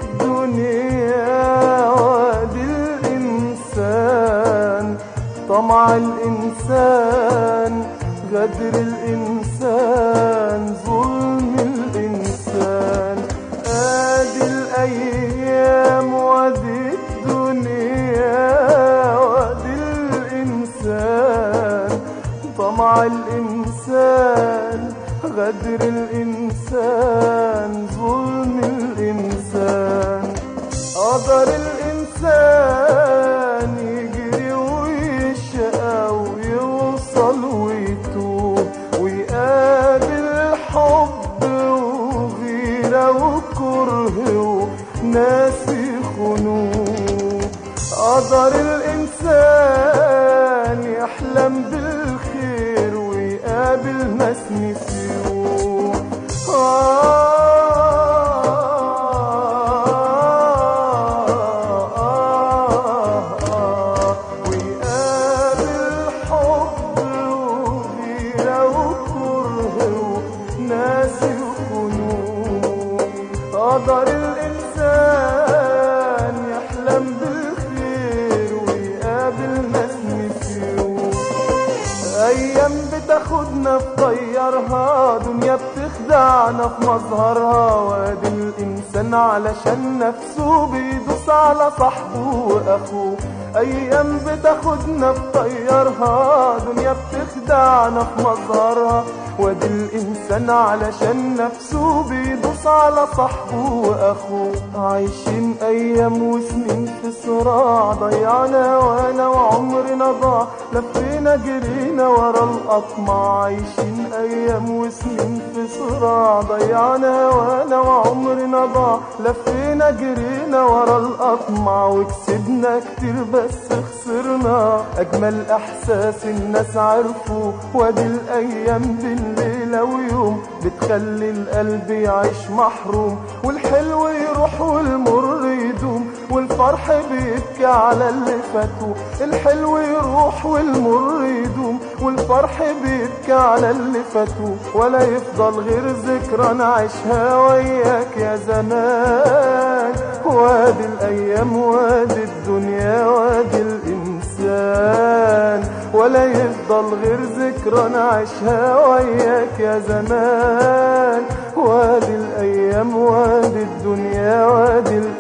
الدنيا وادي الإنسان طمع الإنسان غدر الإنسان ظلم الإنسان آدي الأيام وادي الدنيا وادي الإنسان طمع الإنسان غدر الإنسان ظلم الإنسان قدر الإنسان يجري ويشقى ويوصل ويتوب ويقابل حب وغيرة وكره وناس يخونوه قدر الإنسان يحلم بالخير ويقابل ناس نسيوه ويقابل حب وغيرة وكره وناس يخونوه قدر الإنسان يحلم بالخير ويقابل ناس نسيوه ايام بتاخدنا في طيارها دنيا بتخدعنا في مظهرها وادي الانسان علشان نفسه بيدوس على صاحبه واخوه ايام بتاخدنا في طيارها دنيا بتخدعنا في مظهرها وادي الانسان علشان نفسه بيدوس على صاحبه واخوه عايشين ايام وسنين في صراع ضيعنا وانا وعمرنا ضاع لفينا جرينا ورا الأطمع عايشين أيام وسنين في صراع ضيعنا وانا وعمرنا ضاع لفينا جرينا ورا الأطمع وكسبنا كتير بس خسرنا أجمل إحساس الناس عرفوا وادي الأيام بالليلة ويوم بتخلي القلب يعيش محروم والحلو يروح والمر يدوم والفرح بيبكي على اللي فاتوا الحلو يروح والمر يدوم والفرح بيبكي على اللي فاتوا ولا يفضل غير ذكرى نعيشها وياك يا زمان وادي الايام وادي الدنيا وادي الانسان ولا يفضل غير ذكرى نعيشها وياك يا زمان وادي الايام وادي الدنيا وادي الانسان